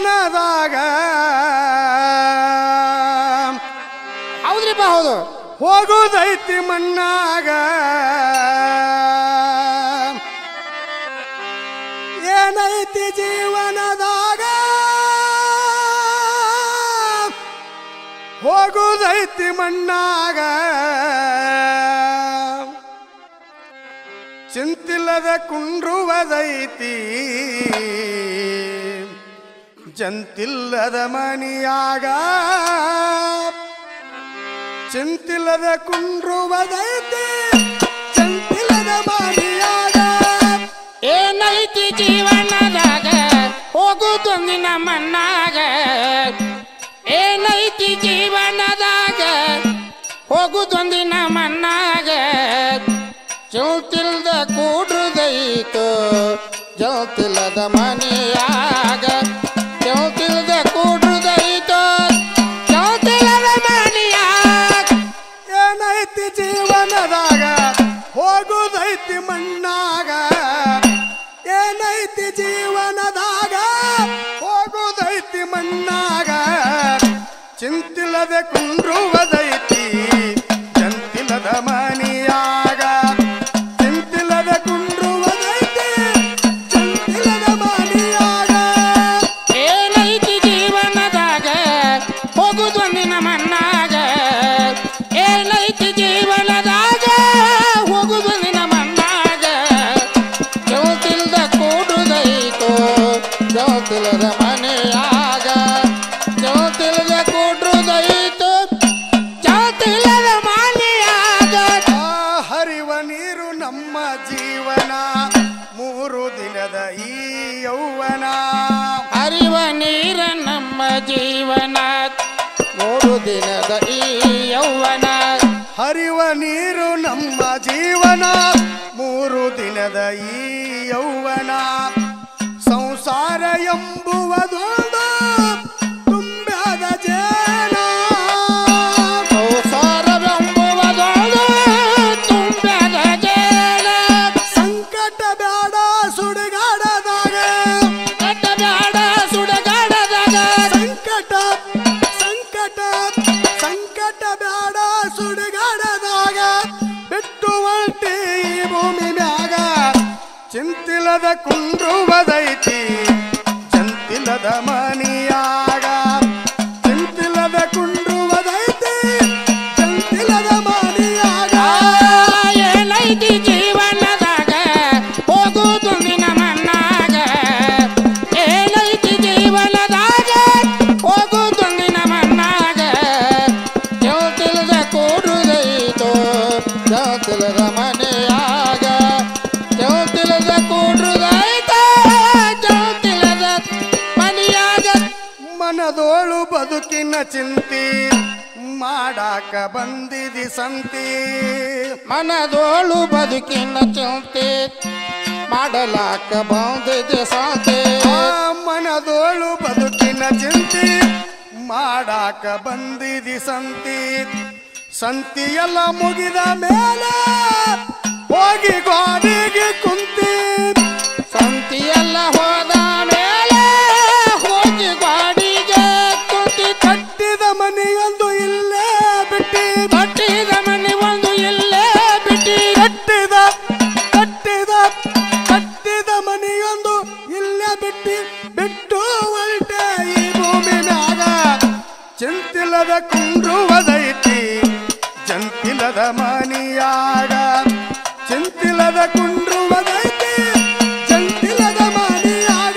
ಜೀವನದಾಗ ಹೌದ್ರಿಪ್ಪ ಹೌದು ಹೋಗುದೈತಿ ಮಣ್ಣಾಗ ಏನೈತಿ ಜೀವನದಾಗ ಹೋಗುದೈತಿ ಮಣ್ಣಾಗ ಚಿಂತಿಲ್ಲದ ಕುಂಡ್ರುವದೈತಿ ಜಂತಿಲ್ಲದ ಮನಿಯಾಗ ಚಿಂತಿಲ್ಲದ ಕುಂಡ್ರುವದೈತಿ ಚಂತಿಲ್ಲದ ಮನಿಯಾಗ ಏನೈತಿ ಜೀವನದಾಗ ಹೋಗುದೊಂದಿನ ಮಣ್ಣಾಗ ಏನೈತಿ ಜೀವನದಾಗ ಹೋಗುದೊಂದಿನ ಮಣ್ಣಾಗ ಚೌತಿಲ್ದ ಕೂಡ್ರದೈತು ಜೌತಿಲ್ಲದ ಮನೆಯಾಗ ಚೌತಿಲ್ದ ಕೂಡ್ರದೈತು ಚೌತಿಲ್ಲದ ಮನೆಯಾಗ ಏನೈತಿ ಜೀವನದಾಗ ಹೋಗುದೈತಿ ಮಣ್ಣಾಗ ಏನೈತಿ ಜೀವನದಾಗ ಹೋಗುದೈತಿ ಮಣ್ಣಾಗ ಚಿಂತಿಲ್ಲದೆ ಕುಂಡ್ರುವದೈತಿ ಚಂತಿಲ್ಲದ ಮನಿಯಾಗ ಚಿಂತಿಲ್ಲದ ಕುಂಡ್ರುವದೈತಿ ಚಂತಿಲ್ಲದ ಮನಿಯಾಗ ಏನೈತಿ ಜೀವನದಾಗ ಹೋಗುದೊಂದಿನ ಮಣ್ಣಾಗ ಏನೈತಿ ಜೀವನದಾಗ ಹೋಗುದೊಂದಿನ ಮಣ್ಣಾಗ ಚೌತಿಲ್ದ ಕೂಡುದೈತು ಚೌತಿಲದ ಮನೆಯಾಗ ಚೌತಿಲದ ಕೂಡುದೈತು ಚೌತಿಲದ ಮನೆಯಾಗ ಆ ಹರಿವ ನೀರು ನಮ್ಮ ಜೀವನ ಮೂರು ದಿನದ ಈ ಯೌವನ ಹರಿವ ನೀರ ನಮ್ಮ ಜೀವನ ಮೂರು ದಿನದ ಈ ಯೌವನ ಹರಿವ ನೀರು ನಮ್ಮ ಜೀವನ ಮೂರು ದಿನದ ಈ ಯೌವನ ಸಂಸಾರ ಎಂಬುವುದೊಂದು ತುಂಬ್ಯಾದ ಜೇನ ಸಂಸಾರವೆಂಬುವುದೊಂದು ತುಂಬ್ಯಾದ ಜೇನ. ಸಂಕಟ ಬ್ಯಾಡ ಸುಡುಗಾಡದಾಗ ಕಟ್ಟಬ್ಯಾಡ ಸುಡಗಾಡದಾಗ ಸಂಕಟ ಸಂಕಟ ಸಂಕಟ ಬ್ಯಾಡ ಸುಡುಗಾಡದಾಗ ಬಿಟ್ಟು ಹೊಂಟಿ ಈ ಭೂಮಿ ಮ್ಯಾಗ ಚಿಂತಿಲ್ಲದ ಕುಂಡ್ರುವದೈತಿ ಚಂತಿಲ್ಲದ ಮನಿಯಾಗ ಚಿಂತಿಲ್ಲದ ಕುಂಡ್ರುವದೈತಿ ಚಂತಿಲ್ಲದ ಮನಿಯಾಗ ಏನೈತಿ ಜೀವನದಾಗ ಹೋಗುದುಂದಿನ ಮಣ್ಣಾಗ ಏನೈತಿ ಜೀವನದಾಗ ಹೋಗುದುಂದಿನ ಮಣ್ಣಾಗ ಚೌತಿಲದ ಕೂಡುದೈತು ಚೌತಿಲದ ಮನೆಯಾಗ ಚೌತಿಲದ ಕೂಡುದೈತ ಚೌತಿಲದ ಮನೆಯಾಗ ಮನದೋಳು ಬದುಕಿನ ಚಿಂತಿ ಮಾಡಾಕ ಬಂದಿದಿ ಸಂತಿ ಮನದೋಳು ಬದುಕಿನ ಚಿಂತೆ ಮಾಡಲಾಕ ಬಂದಿದೆ ಸಾತೆ ಆ ಮನದೋಳು ಬದುಕಿನ ಚಿಂತಿ ಮಾಡಾಕ ಬಂದಿದಿ ಸಂತಿ ಸಂತಿ ಎಲ್ಲ ಮುಗಿದ ಮೇಲೆ ಹೋಗಿ ಗೋಡಿಗೆ ಕುಂತಿ ಸಂತಿಯೆಲ್ಲ ಹೋದ ಮೇಲೆ ಹೋಗಿ ಗಾಡಿಗೆ ಕುಂತಿ ಕಟ್ಟಿದ ಮನೆಯೊಂದು ಇಲ್ಲೇ ಬಿಟ್ಟಿ ಕಟ್ಟಿದ ಮನೆ ಒಂದು ಇಲ್ಲೇ ಬಿಟ್ಟಿ ಕಟ್ಟಿದ ಕಟ್ಟಿದ ಕಟ್ಟಿದ ಮನೆಯೊಂದು ಇಲ್ಲೇ ಬಿಟ್ಟಿ ಬಿಟ್ಟು ಹೊರಟೆ ಈ ಭೂಮಿ ಮ್ಯಾಗ ಚಿಂತಿಲ್ಲದ ಕುಂಡ್ರುವದೈತಿ ಜಂತಿಲ್ಲದ ಮನಿಯಾಗ ಚಿಂತಿಲ್ಲದ ಕುಂಡ್ರುವದೈತಿ ಜಂತಿಲ್ಲದ ಮನಿಯಾಗ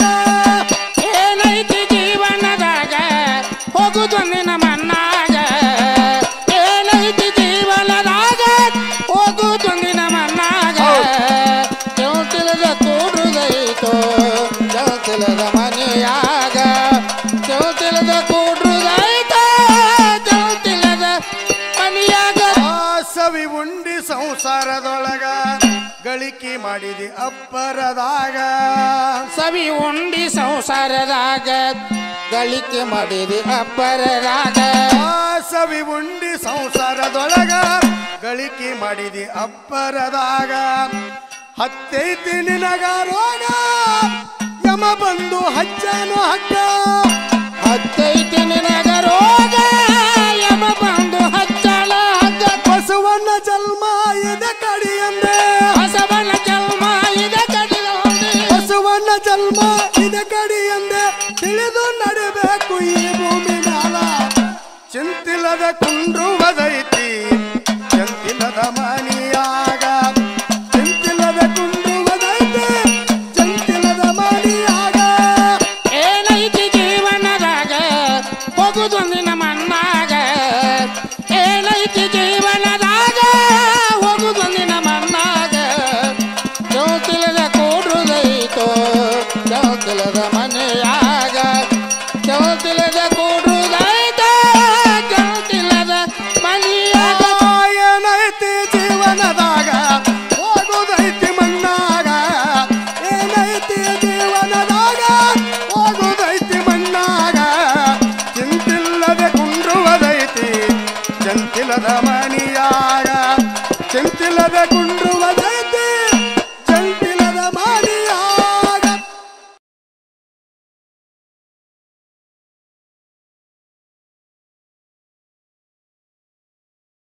ಏನೈತಿ ಜೀವನದಾಗ ಹೋಗುದೊಂದಿನ ಮಣ್ಣಾಗ ಏನೈತಿ ಜೀವನದಾಗ ಹೋಗುದೊಂದಿನ ಮಣ್ಣಾಗ ಚೌತಿಲದ ಕೂಡುದೈತು ಚೌತಿಲದ ಮನೆಯಾಗ ಚೌತಿಲದ ಕೂಡುದೈತ ಚೌತಿಲದ ಮನೆಯಾಗ ಆ ಸವಿ ಉಂಡಿ ಸಂಸಾರದೊಳಗ ಗಳಿಕೆ ಮಾಡಿದಿ ಅಪ್ಪರದಾಗ ಸವಿ ಉಂಡಿ ಸಂಸಾರದಾಗ ಗಳಿಕೆ ಮಾಡಿದಿ ಅಬ್ಬರದಾಗ ಆ ಸವಿ ಉಂಡಿ ಸಂಸಾರದೊಳಗ ಗಳಿಕೆ ಮಾಡಿದಿ ಅಪ್ಪರದಾಗ ಹತ್ತೈತಿ ನಿನಗ ರೋಗ ಯಮ ಬಂದು ಹಜ್ಜಾನು ಹಗ್ಗ ಹತ್ತೈತಿ ನಿನಗ ರೋಗ ಯಮ ಬಂದು ಹಚ್ಚಳ ಹಗ್ಗ ಬಸವಣ್ಣ ಜನ್ಮ ಇದೆ ಕಡಿ ಎಂದೆ ಬಸವನ ಜನ್ಮ ಇದೆ ಕಡಿದ ಹೊಂದಿ. ಬಸವಣ್ಣ ಜನ್ಮ ಇದೆ ಕಡಿ ಎಂದೆ ತಿಳಿದು ನಡಿಬೇಕು ಈ ಭೂಮಿ ಮ್ಯಾಲ ಚಿಂತಿಲ್ಲದ ಕುಂಡ್ರುವದೈತಿ ಚಂತಿಲ್ಲದ ಮನಿಯಾಲ